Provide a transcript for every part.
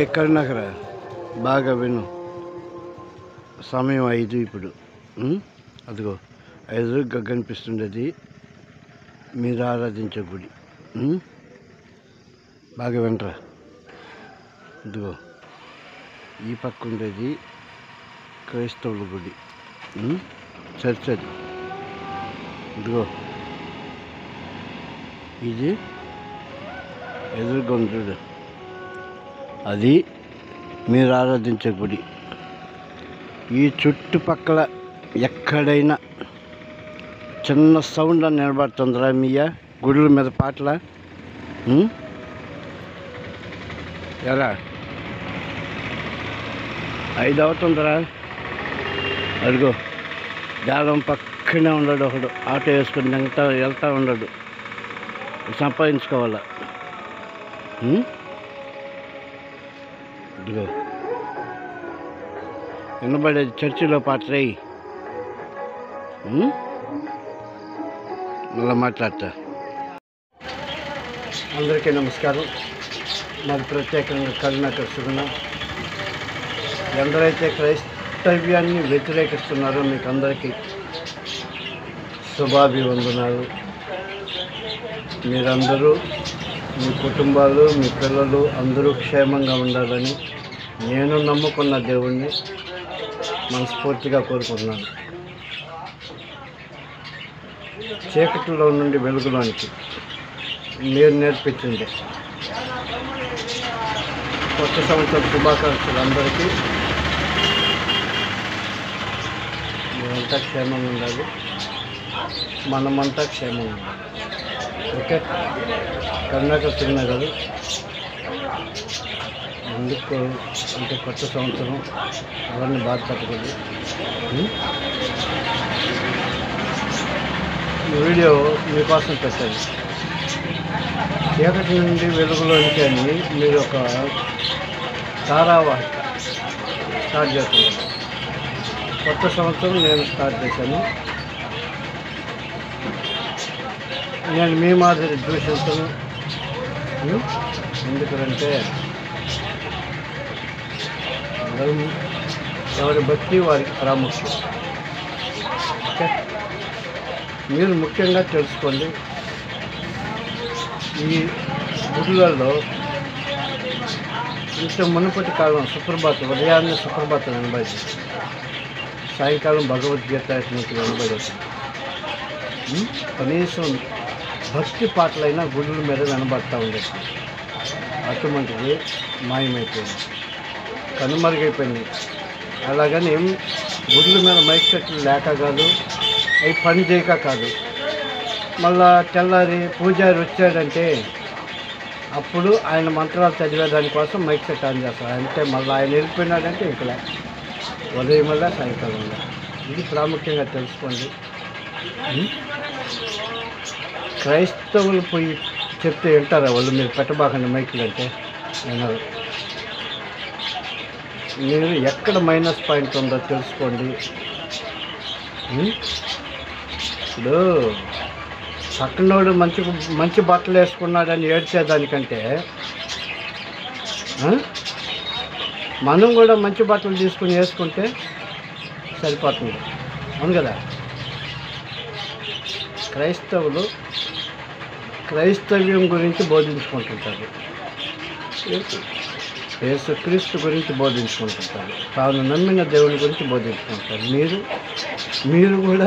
కరుణాకర బాగా విను సమయం ఐదు ఇప్పుడు ఉం? అదిగో ఎదురుగా కనిపిస్తుండేది మీరు ఆరాధించే గుడి ఉం? బాగా వినరా ఇదిగో ఈ పక్క ఉండేది క్రైస్తవుల గుడి ఉం? చర్చ్ అది ఇదిగో ఇది ఎదురుగా ఉంది చూడు అది మీరు ఆరాధించే గుడి ఈ చుట్టుపక్కల ఎక్కడైనా చిన్న సౌండ్ అని నిలబడుతుందిరా మీయ గుడుల మీద పాటల ఉం? ఎరా ఐదు అవుతుందిరా అదిగో దారం పక్కనే ఉండడు ఒకడు ఆటో వేసుకుని వెళ్తా వెళ్తా ఉండడు సంపాదించుకోవాలా ఉం? ఇదిగో వినబడేది చర్చిలో పాట రేయి మళ్ళీ మాట్లాడతా అందరికీ నమస్కారం మాది ప్రత్యేకంగా కరుణాకర్ సుగుణ ఎందరైతే క్రైస్తవ్యాన్ని వ్యతిరేకిస్తున్నారో మీకు అందరికీ శుభాభివందనాలు మీరందరూ మీ కుటుంబాలు మీ పిల్లలు అందరూ క్షేమంగా ఉండాలని నేను నమ్ముకున్న దేవుణ్ణి మనస్ఫూర్తిగా కోరుకుంటున్నాను చీకటిలో నుండి వెలుగులోనికి మీరు నేర్పించింది కొత్త సంవత్సరం శుభాకాంక్షలు అందరికీ మీరంతా క్షేమంగా ఉండాలి మనమంతా క్షేమంగా ఉండాలి ఓకే కర్ణాటక సినిమా కదా ఎందుకు అంటే కొత్త సంవత్సరం అవన్నీ బాధపడకూడదు ఉం? ఈ వీడియో మీకోసం పెట్టాను చీకటి నుండి వెలుగులోనికి అని మీరు ఒక ధారావాహిక స్టార్ట్ చేస్తున్నారు కొత్త సంవత్సరం నేను స్టార్ట్ చేశాను నేను మీ మాదిరి దూషించను ఉం? ఎందుకంటే అందరం ఎవరి భక్తి వారికి ప్రాముఖ్యం ఓకే మీరు ముఖ్యంగా తెలుసుకోండి ఈ గుడులలో ఇంత మునుపటి కాలం సుప్రభాతం ఉదయాన్నే సుప్రభాతం వినబడి సాయంకాలం భగవద్గీత ఇటువంటి వినబడేది ఉం? కనీసం భక్తి పాటలైనా గుడుల మీద వినబడతా ఉండేది అటువంటిది మాయమైపోయింది కనుమరుగైపోయింది అలాగని గుడ్ల మీద మైక్ సెట్లు లేక కాదు అవి పని చేయక కాదు మళ్ళా తెల్లారి పూజారి వచ్చాడంటే అప్పుడు ఆయన మంత్రాలు చదివేదాని కోసం మైక్ సెట్ ఆన్ చేస్తారు అంటే మళ్ళీ ఆయన వెళ్ళిపోయినాడంటే ఇక్కడ ఉదయం వల్ల సాయంకాలం వల్ల ఇది ప్రాముఖ్యంగా తెలుసుకోండి ఉం? క్రైస్తవులు పోయి చెప్తే వింటారా వాళ్ళు మీరు పెట్టబాకండి మైకులు అంటే వినరు మీరు ఎక్కడ మైనస్ పాయింట్ ఉందో తెలుసుకోండి ఉం? ఇప్పుడు పక్కనోడు మంచి మంచి బట్టలు వేసుకున్నాడని ఏడ్చేదానికంటే ఆ? మనం కూడా మంచి బట్టలు తీసుకుని వేసుకుంటే సరిపోతుంది అవును కదా క్రైస్తవులు క్రైస్తవ్యం గురించి బోధించుకుంటుంటారు యేసుక్రీస్తు గురించి బోధించుకుంటుంటారు తాను నమ్మిన దేవుని గురించి బోధించుకుంటారు మీరు మీరు కూడా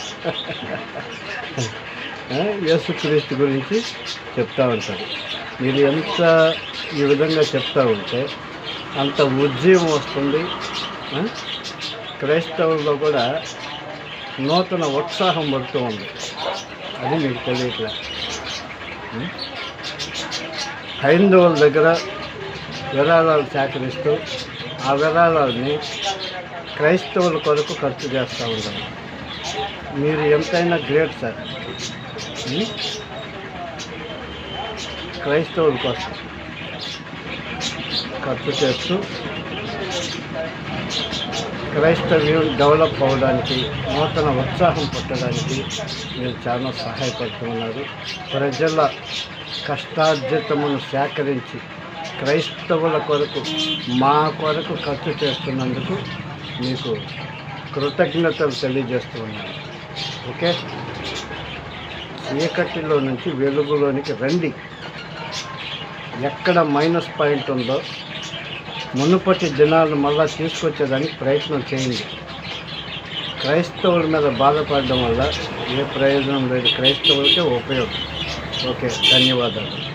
ఆ, యేసుక్రీస్తు గురించి చెప్తా ఉంటారు మీరు ఎంత ఈ విధంగా చెప్తా ఉంటే అంత ఉద్యమం వస్తుంది ఆ? క్రైస్తవుల్లో కూడా నూతన ఉత్సాహం పడుతూ ఉంది అది మీకు తెలియట్లే ఉం? హైందవుల దగ్గర విరాళాలు సేకరిస్తూ ఆ విరాళాలని క్రైస్తవుల కొరకు ఖర్చు చేస్తూ ఉంటారు మీరు ఎంతైనా గ్రేట్ సార్ ఉం? క్రైస్తవుల కోసం ఖర్చు చేస్తూ క్రైస్తవ్యం డెవలప్ అవ్వడానికి నూతన ఉత్సాహం పుట్టడానికి మీరు చాలా సహాయపడుతున్నారు ప్రజల కష్టార్జితమును సేకరించి క్రైస్తవుల కొరకు మా కొరకు ఖర్చు చేస్తున్నందుకు మీకు కృతజ్ఞతలు తెలియజేస్తూ ఉన్నాను ఓకే చీకటిలో నుంచి వెలుగులోనికి రండి ఎక్కడ మైనస్ పాయింట్ ఉందో మునుపటి దినాలు మళ్ళా తీసుకొచ్చేదానికి ప్రయత్నం చేయండి క్రైస్తవుల మీద బాధపడడం వల్ల ఏ ప్రయోజనం లేదు క్రైస్తవులకే ఉపయోగం ఓకే ధన్యవాదాలు